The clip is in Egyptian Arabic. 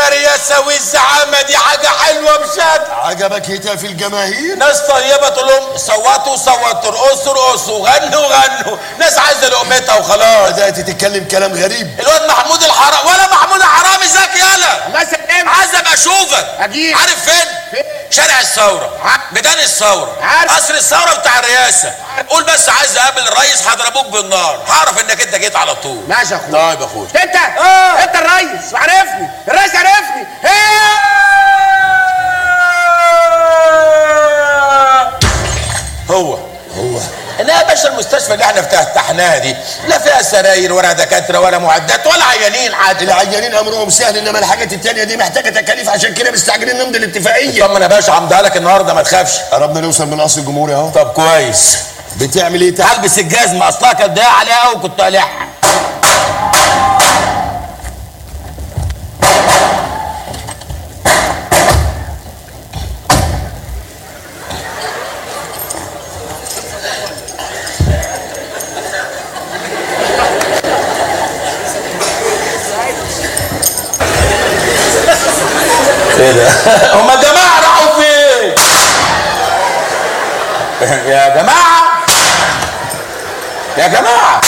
يا رياسه والزعامه دي حاجه حلوه بشكل عجبك هتاف الجماهير ناس طيبه تقول لهم صوتوا صوتوا ارقصوا ارقصوا غنوا غنوا ناس عايزه لقمتها وخلاص بدات تتكلم كلام غريب الواد محمود الحرام ولا محمود الحرام ازيك يالا الله يسلمك عايز ابقى اشوفك أجيب. عارف فين فين؟ شارع الثوره عارف. ميدان الثوره عارف. قصر الثوره بتاع الرئاسه قول بس عايز اقابل الرئيس هضربوك بالنار هعرف انك انت جيت على طول ماشي يا اخويا طيب يا اخويا انت انت الريس عرفني الريس عرفني هو هو انها يا باشا المستشفى اللي احنا افتتحناها دي لا فيها سراير ولا دكاتره ولا معدات ولا عيانين حتى العيانين امرهم سهل انما الحاجات التانية دي محتاجه تكاليف عشان كده مستعجلين نمضي الاتفاقيه طمن يا باشا عمدها لك النهارده ما تخافش قربنا نوصل من قصر الجمهوري اهو طب كويس بتعمل ايه تحت هلبس الجزمه اصلها كانت ضيقه عليها قوي كنت قالعها ايه ده؟ هما الجماعه راحوا فين؟ يا جماعه يا جماعه